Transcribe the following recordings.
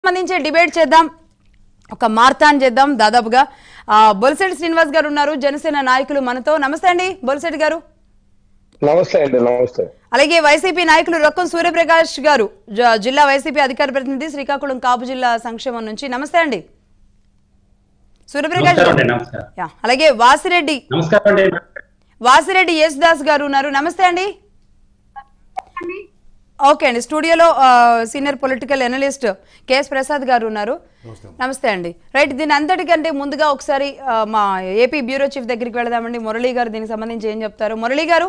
సంబంధించి డిబేట్ చేద్దాం ఒక మార్తాన్ చేద్దాం దాదాపుగా ఆ, బొలిశెట్టి శ్రీనివాస్ గారు ఉన్నారు జనసేన నాయకులు మనతో నమస్తే అండి బొలిశెట్టి గారు నమస్తే అండి నమస్తే అలాగే వైసీపీ నాయకులు రొక్కం సూర్యప్రకాష్ గారు జ- జిల్లా వైసీపీ అధికార ప్రతినిధి శ్రీకాకుళం కాపు జిల్లా సంక్షేమం నుంచి నమస్తే అండి సూర్యప్రకాష్ నమస్కారం గారు అండి నమస్కారం యా, అలాగే వాసిరెడ్డి నమస్కారం అండి వాసిరెడ్డి యేసుదాస్ గారు ఉన్నారు నమస్తే అండి ఓకే అండి స్టూడియోలో ఆ, senior political analyst KS Prasad garu ఉన్నారు నమస్తే అండి రైట్ దీని అంతటికంటే ముందుగా ఒకసారి ఆ, మా ఏపీ బ్యూరో చీఫ్ దగ్గరికి వెళదామండి మురళీ గారు దీనికి సంబంధించి ఏం చెప్తారు మురళీ గారు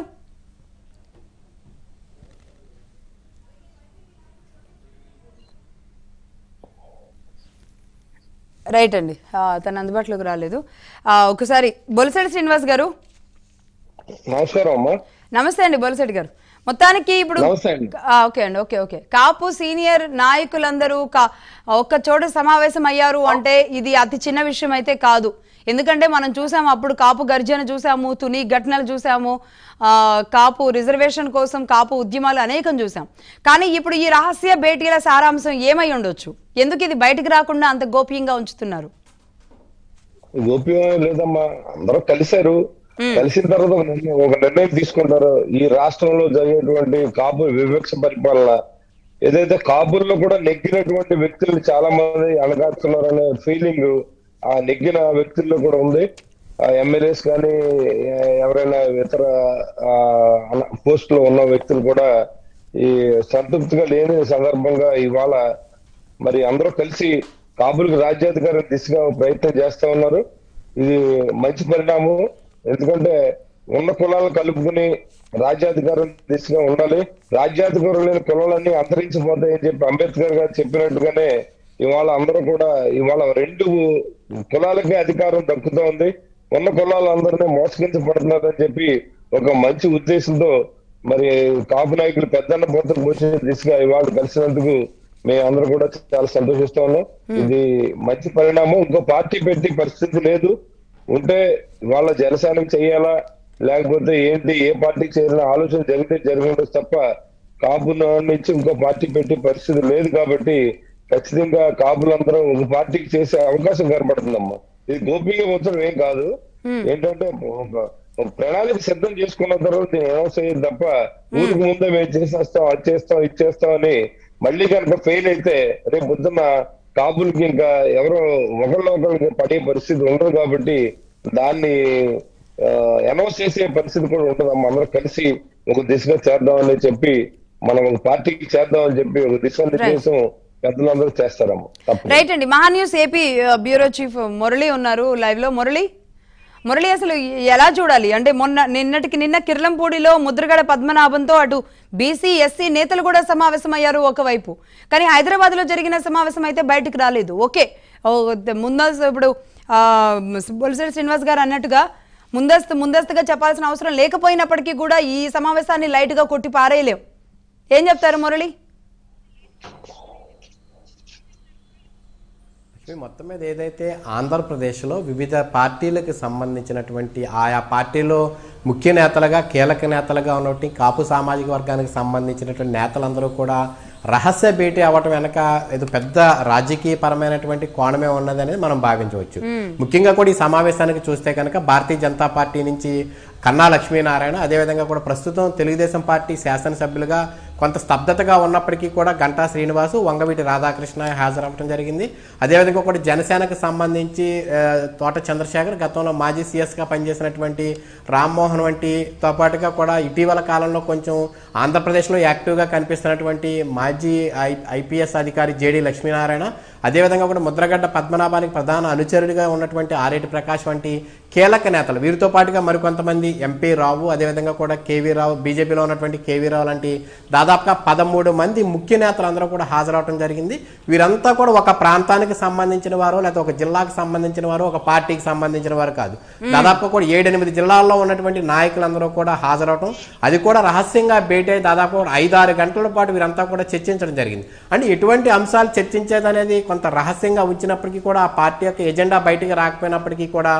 రైట్ అండి ఆ, తను అందుబాటులోకి రాలేదు ఆ, ఒకసారి బొలిసెడి శ్రీనివాస్ గారు నమస్కారం అమ్మా నమస్తే అండి బొలిసెట్టి గారు మొత్తానికి ఇప్పుడు నమస్తే అండి. ఆ, ఓకే అండి ఓకే ఓకే కాపు సీనియర్ నాయకులందరూ కా ఒక్క చోట సమావేశం అయ్యారు అంటే ఇది అతి చిన్న విషయం అయితే కాదు ఎందుకంటే మనం చూసాము అప్పుడు కాపు గర్జన చూసాము తుని ఘటనలు చూసాము ఆ, కాపు రిజర్వేషన్ కోసం కాపు ఉద్యమాలు అనేకం చూసాం కానీ ఇప్పుడు ఈ రహస్య భేటీల సారాంశం ఏమై ఉండొచ్చు ఎందుకు ఇది బయటకు రాకుండా అంత గోప్యంగా ఉంచుతున్నారు గోప్యం లేదమ్మా అందరూ కలిశారు కలిసిన తర్వాత ఒక నిర్ణయం- ఒక నిర్ణయం తీసుకుంటారు ఈ రాష్ట్రంలో జరిగేటువంటి కాపు వివక్ష పరిపాలన ఏదైతే కాపుల్లో కూడా నెగ్గినటువంటి వ్యక్తులు చాలా మంది అణగారుతున్నారనే ఫీలింగ్ ఆ నెగ్గిన వ్యక్తుల్లో కూడా ఉంది ఆ ఎమ్మెల్యేస్ కానీ ఎ- ఎవరైనా ఇతర పోస్ట్ లో ఉన్న వ్యక్తులు కూడా ఈ సంతృప్తిగా లేని సందర్భంగా ఇవాళ మరి అందరూ కలిసి కాపులకు రాజ్యాధికారం దిశగా ప్రయత్నం చేస్తా ఉన్నారు ఇది మంచి పరిణామం ఎందుకంటే ఉన్న కులాలను కలుపుకుని రాజ్యాధికారం దిశగా ఉండాలి రాజ్యాధికారం లేని కులాలన్నీ అంతరించిపోతాయని చెప్పి అంబేద్కర్ గారు చెప్పినట్టుగానే ఇవాళ అందరూ కూడా ఇవాళ రెండు కులాలకే అధికారం దక్కుతా ఉంది ఉన్న కులాలందరినీ మోసగించబడుతున్నారని చెప్పి ఒక మంచి ఉద్దేశంతో మరి కాపు నాయకులు పెద్దన్న పోతలు పోసే దిశగా ఇవాళ కలిసినందుకు మేము అందరూ కూడా చాలా సంతోషిస్తా ఉన్నాం ఇది మంచి పరిణామం ఇంకో పార్టీ పెట్టి పరిస్థితి లేదు ఉంటే వాళ్ళ జనసేనకు చేయాలా లేకపోతే ఏంటి ఏ పార్టీకి చేయాలన్న ఆలోచన జరిగితే జరిగినట్టు తప్ప కాపు నుంచి ఇంకో పార్టీ పెట్టే పరిస్థితి లేదు కాబట్టి ఖచ్చితంగా కాపులందరూ ఒక పార్టీకి చేసే అవకాశం కనబడుతుందమ్మా ఇది గోప్యంగా ఉంచడం ఏం కాదు ఏంటంటే ఒక ఒక ప్రణాళిక సిద్ధం చేసుకున్న తర్వాత దీన్ని అనౌన్స్ అయ్యేది తప్ప ఊరికి ముందే మేము చేసేస్తాం అది చేస్తాం ఇది చేస్తాం అని మళ్ళీ కనుక ఫెయిల్ అయితే రేపు పొద్దున్న కాపులకి ఇంకా ఎవరో ఒకళ్ళు ఒకరికి పడే పరిస్థితి ఉండదు కాబట్టి దాన్ని అనౌన్స్ చేసే పరిస్థితి కూడా ఉంటుందమ్మా అందరూ కలిసి ఒక దిశగా చేద్దామని చెప్పి మనం ఒక పార్టీకి చేద్దామని చెప్పి ఒక దిశానిర్దేశం పెద్దలందరూ చేస్తారమ్మా తప్ప రైట్ అండి మహా న్యూస్ ఏపీ ఆ, బ్యూరో చీఫ్ మురళి ఉన్నారు లైవ్ లో మురళి మురళి అసలు ఎలా చూడాలి అంటే మొన్న నిన్నటికి నిన్న కిర్లంపూడిలో ముద్రగడ పద్మనాభంతో అటు బీసీ ఎస్సీ నేతలు కూడా సమావేశమయ్యారు ఒకవైపు కానీ హైదరాబాద్ లో జరిగిన సమావేశం అయితే బయటకు రాలేదు ఓకే ఓ, ముందస్తు ఇప్పుడు ఆ, బొలిశెట్టి శ్రీనివాస్ గారు అన్నట్టుగా ముందస్తు ముందస్తుగా చెప్పాల్సిన అవసరం లేకపోయినప్పటికీ కూడా ఈ సమావేశాన్ని లైట్ గా కొట్టి పారేయలేం ఏం చెప్తారు మురళి లక్ష్మి మొత్తం మీద ఏదైతే ఆంధ్రప్రదేశ్లో వివిధ పార్టీలకు సంబంధించినటువంటి ఆయా పార్టీలో ముఖ్య నేతలుగా కీలక నేతలుగా ఉన్నటువంటి కాపు సామాజిక వర్గానికి సంబంధించినటువంటి నేతలందరూ కూడా రహస్య భేటీ అవ్వటం వెనక ఏదో పెద్ద రాజకీయ పరమైనటువంటి కోణమే ఉన్నది అనేది మనం భావించవచ్చు ముఖ్యంగా కూడా ఈ సమావేశానికి చూస్తే కనుక భారతీయ జనతా పార్టీ నుంచి కన్నా లక్ష్మీనారాయణ అదేవిధంగా కూడా ప్రస్తుతం తెలుగుదేశం పార్టీ శాసనసభ్యులుగా కొంత స్తబ్దతగా ఉన్నప్పటికీ కూడా గంటా శ్రీనివాసు వంగవీటి రాధాకృష్ణ హాజరవ్వడం జరిగింది అదేవిధంగా కూడా జనసేనకు సంబంధించి ఆ, తోట చంద్రశేఖర్ గతంలో మాజీ సీఎస్గా పనిచేసినటువంటి రామ్మోహన్ వంటితో పాటుగా కూడా ఇటీవల కాలంలో కొంచెం ఆంధ్రప్రదేశ్లో యాక్టివ్గా కనిపిస్తున్నటువంటి మాజీ ఐ ఐపీఎస్ అధికారి జేడి లక్ష్మీనారాయణ అదేవిధంగా కూడా ముద్రగడ్డ పద్మనాభానికి ప్రధాన అనుచరుడిగా ఉన్నటువంటి ఆరేటి ప్రకాష్ వంటి కీలక నేతలు వీరితో పాటుగా మరికొంతమంది ఎంపీ రావు అదేవిధంగా కూడా కేవీ రావు బీజేపీలో ఉన్నటువంటి కేవీ రావు లాంటి దాదాపుగా పదమూడు మంది ముఖ్య నేతలు అందరూ కూడా హాజరవడం జరిగింది వీరంతా కూడా ఒక ప్రాంతానికి సంబంధించిన వారు లేదా ఒక జిల్లాకు సంబంధించిన వారు ఒక పార్టీకి సంబంధించిన వారు కాదు దాదాపు కూడా ఏడెనిమిది జిల్లాల్లో ఉన్నటువంటి నాయకులందరూ కూడా హాజరవటం అది కూడా రహస్యంగా భేటీ అయి దాదాపు కూడా ఐదారు గంటల పాటు వీరంతా కూడా చర్చించడం జరిగింది అంటే ఎటువంటి అంశాలు చర్చించేది అనేది కొంత రహస్యంగా ఉంచినప్పటికీ కూడా ఆ పార్టీ యొక్క ఎజెండా బయటికి రాకపోయినప్పటికీ కూడా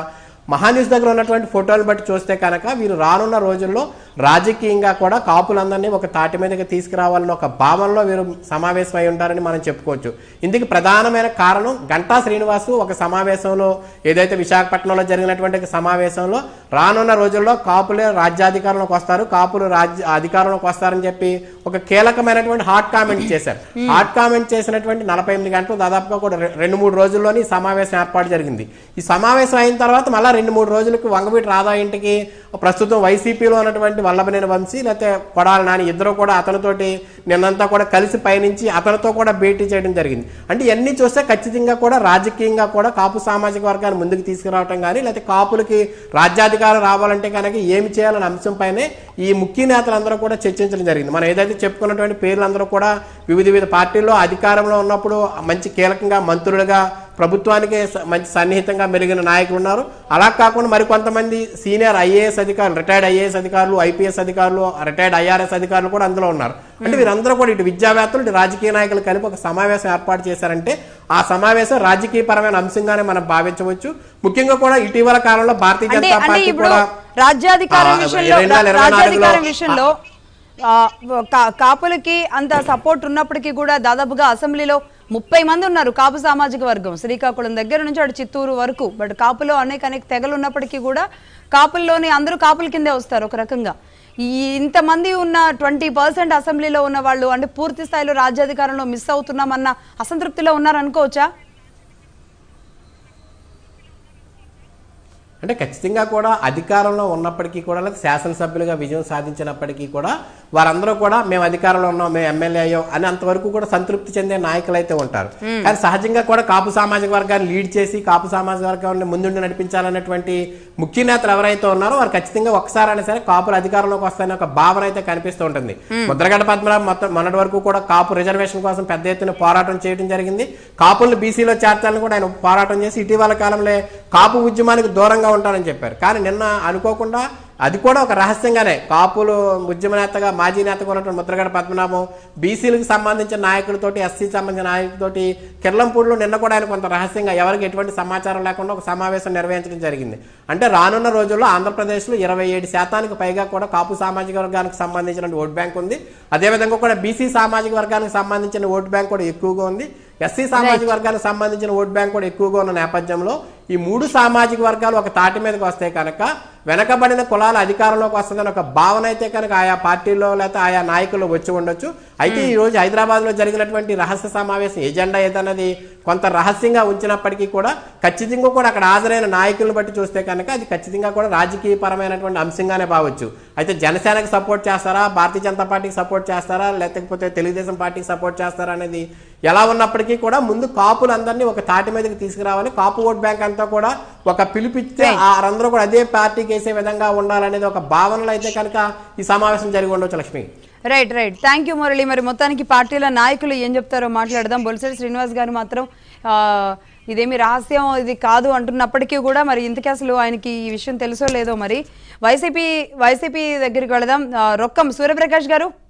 మహాన్యూస్ దగ్గర ఉన్నటువంటి ఫోటోలు బట్టి చూస్తే కనుక వీరు రానున్న రోజుల్లో రాజకీయంగా కూడా కాపులందరినీ ఒక తాటి మీదకి తీసుకురావాలని ఒక భావనలో వీరు సమావేశం అయి ఉంటారని మనం చెప్పుకోవచ్చు ఇందుకు ప్రధానమైన కారణం గంటా శ్రీనివాసు ఒక సమావేశంలో ఏదైతే విశాఖపట్నంలో జరిగినటువంటి ఒక సమావేశంలో రానున్న రోజుల్లో కాపులే రాజ్యాధికారంలోకి వస్తారు కాపులు రాజ్య అధికారంలోకి వస్తారని చెప్పి ఒక కీలకమైనటువంటి హాట్ కామెంట్ చేశారు హాట్ కామెంట్ చేసినటువంటి నలభై ఎనిమిది గంటలు దాదాపుగా కూడా రె- రెండు మూడు రోజుల్లోని ఈ సమావేశం ఏర్పాటు జరిగింది ఈ సమావేశం అయిన తర్వాత మళ్ళీ రెండు మూడు రోజులకు వంగవీటి రాధా ఇంటికి ప్రస్తుతం వైసీపీలో ఉన్నటువంటి వల్లభనేని వంశీ లేకపోతే కొడాల నాని ఇద్దరు కూడా అతనితోటి నిన్నంతా కూడా కలిసి పయనించి అతనితో కూడా భేటీ చేయడం జరిగింది అంటే ఇవన్నీ చూస్తే ఖచ్చితంగా కూడా రాజకీయంగా కూడా కాపు సామాజిక వర్గాన్ని ముందుకు తీసుకురావటం కానీ లేకపోతే కాపులకి రాజ్యాధికారం రావాలంటే కనుక ఏమి చేయాలనే అంశంపైనే ఈ ముఖ్య నేతలందరూ కూడా చర్చించడం జరిగింది మనం ఏదైతే చెప్పుకున్నటువంటి పేర్లందరూ కూడా వివిధ వివిధ పార్టీల్లో అధికారంలో ఉన్నప్పుడు మంచి కీలకంగా మంత్రులుగా ప్రభుత్వానికి స- మంచి సన్నిహితంగా మెలిగిన నాయకులు ఉన్నారు అలా కాకుండా మరి కొంతమంది సీనియర్ ఐఏఎస్ అధికారులు రిటైర్డ్ ఐఏఎస్ అధికారులు ఐపీఎస్ అధికారులు రిటైర్డ్ ఐఆర్ఎస్ అధికారులు కూడా అందులో ఉన్నారు అంటే వీరందరూ కూడా ఇటు విద్యావేత్తలు ఇటు రాజకీయ నాయకులు కలిపి ఒక సమావేశం ఏర్పాటు చేశారంటే ఆ సమావేశం రాజకీయపరమైన అంశంగానే మనం భావించవచ్చు ముఖ్యంగా కూడా ఇటీవల కాలంలో భారతీయ అంటే జనతా అంటే పార్టీ ఇప్పుడు కూడా రాజ్యాధికారం ఆ, విషయంలో 2024 లో రాజ్యాధికారం విషయంలో ఆ, కా- కాపులకి అంత సపోర్ట్ ఉన్నప్పటికీ కూడా దాదాపుగా అసెంబ్లీలో ముప్పై మంది ఉన్నారు కాపు సామాజిక వర్గం శ్రీకాకుళం దగ్గర నుంచి అటు చిత్తూరు వరకు బట్ కాపులో అనేక అనేక తెగలు ఉన్నప్పటికీ కూడా కాపుల్లోని అందరూ కాపుల కిందే వస్తారు ఒక రకంగా ఈ ఇంతమంది ఉన్న ట్వంటీ పర్సెంట్ అసెంబ్లీలో ఉన్న వాళ్ళు అంటే పూర్తి స్థాయిలో రాజ్యాధికారంలో మిస్ అవుతున్నామన్న అసంతృప్తిలో ఉన్నారు అనుకోవచ్చా అంటే ఖచ్చితంగా కూడా అధికారంలో ఉన్నప్పటికీ కూడా లేదా శాసనసభ్యులుగా విజయం సాధించినప్పటికీ కూడా వారందరూ కూడా మేము అధికారంలో ఉన్నాం మేము ఎమ్మెల్యే అయ్యాం అని అంతవరకు కూడా సంతృప్తి చెందే నాయకులు అయితే ఉంటారు కానీ సహజంగా కూడా కాపు సామాజిక వర్గాన్ని లీడ్ చేసి కాపు సామాజిక వర్గాన్ని ముందుండి నడిపించాలన్నటువంటి ముఖ్య నేతలు ఎవరైతే ఉన్నారో వారు ఖచ్చితంగా ఒకసారి అయినా సరే కాపులు అధికారంలోకి వస్తాయనే ఒక భావన అయితే కనిపిస్తూ ఉంటుంది ముద్రగడ పద్మనాభం మొత్తం మొన్నటి వరకు కూడా కాపు రిజర్వేషన్ కోసం పెద్ద ఎత్తున పోరాటం చేయడం జరిగింది కాపులను బీసీలో చేర్చాలని కూడా ఆయన పోరాటం చేసి ఇటీవల కాలంలో కాపు ఉద్యమానికి దూరంగా ఉంటానని చెప్పారు కానీ నిన్న అనుకోకుండా అది కూడా ఒక రహస్యంగానే కాపులు ఉద్యమ నేతగా మాజీ నేతగా ఉన్నటువంటి ముద్రగడ పద్మనాభం బీసీలకు సంబంధించిన నాయకులతోటి ఎస్సీ సంబంధించిన నాయకులతోటి కిర్లంపూడిలో నిన్న కూడా ఆయన కొంత రహస్యంగా ఎవరికి ఎటువంటి సమాచారం లేకుండా ఒక సమావేశం నిర్వహించడం జరిగింది అంటే రానున్న రోజుల్లో ఆంధ్రప్రదేశ్లో ఇరవై ఏడు శాతానికి పైగా కూడా కాపు సామాజిక వర్గానికి సంబంధించిన ఓట్ బ్యాంక్ ఉంది అదేవిధంగా కూడా బీసీ సామాజిక వర్గానికి సంబంధించిన ఓట్ బ్యాంక్ కూడా ఎక్కువగా ఉంది ఎస్సీ సామాజిక వర్గానికి సంబంధించిన ఓట్ బ్యాంక్ కూడా ఎక్కువగా ఉన్న నేపథ్యంలో ఈ మూడు సామాజిక వర్గాలు ఒక తాటి మీదకి వస్తే కనుక వెనకబడిన కులాల అధికారంలోకి వస్తుందని ఒక భావన అయితే కనుక ఆయా పార్టీల్లో లేకపోతే ఆయా నాయకుల్లో వచ్చి ఉండొచ్చు అయితే ఈ రోజు హైదరాబాద్ లో జరిగినటువంటి రహస్య సమావేశం ఎజెండా ఏదన్నది కొంత రహస్యంగా ఉంచినప్పటికీ కూడా ఖచ్చితంగా కూడా అక్కడ హాజరైన నాయకులను బట్టి చూస్తే కనుక అది ఖచ్చితంగా కూడా రాజకీయ పరమైనటువంటి అంశంగానే భావచ్చు అయితే జనసేనకి సపోర్ట్ చేస్తారా భారతీయ జనతా పార్టీకి సపోర్ట్ చేస్తారా లేకపోతే తెలుగుదేశం పార్టీకి సపోర్ట్ చేస్తారా అనేది ఎలా ఉన్నప్పటికీ కూడా ముందు కాపులందరినీ ఒక తాటి మీదకి తీసుకురావాలి కాపు ఓట్ బ్యాంక్ అంతా కూడా ఒక పిలిపిస్తే వారందరూ కూడా అదే పార్టీకి వేసే విధంగా ఉండాలనేది ఒక భావనలో అయితే కనుక ఈ సమావేశం జరిగి ఉండొచ్చు Lakshmi right right thank you Murali మరి మొత్తానికి పార్టీల నాయకులు ఏం చెప్తారో మాట్లాడదాం బొలిసెడి శ్రీనివాస్ గారు మాత్రం ఆ, ఇదేమి రహస్యం ఇది కాదు అంటున్నప్పటికీ కూడా మరి ఇంతకీ అసలు ఆయనకి ఈ విషయం తెలుసో లేదో మరి వైసీపీ వైసీపీ దగ్గరికి వెళదాం ఆ, రొక్కం సూర్యప్రకాష్ గారు